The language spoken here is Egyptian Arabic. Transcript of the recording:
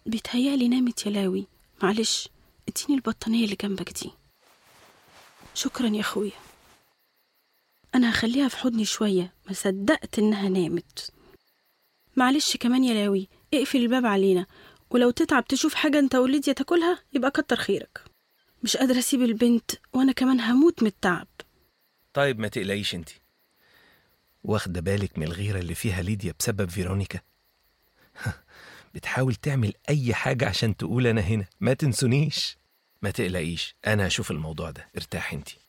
بيتهيألي نامت يا لاوي معلش اديني البطانية اللي جنبك دي شكرا يا اخويا انا هخليها في حضني شوية ما صدقت انها نامت معلش كمان يا لاوي اقفل الباب علينا ولو تتعب تشوف حاجة انت وليديا تاكلها يبقى كتر خيرك مش قادرة اسيب البنت وانا كمان هموت من التعب طيب ما تقلقيش انت واخدة بالك من الغيرة اللي فيها ليديا بسبب فيرونيكا بتحاول تعمل أي حاجة عشان تقول أنا هنا ما تنسونيش ما تقلقيش أنا هشوف الموضوع ده ارتاح انت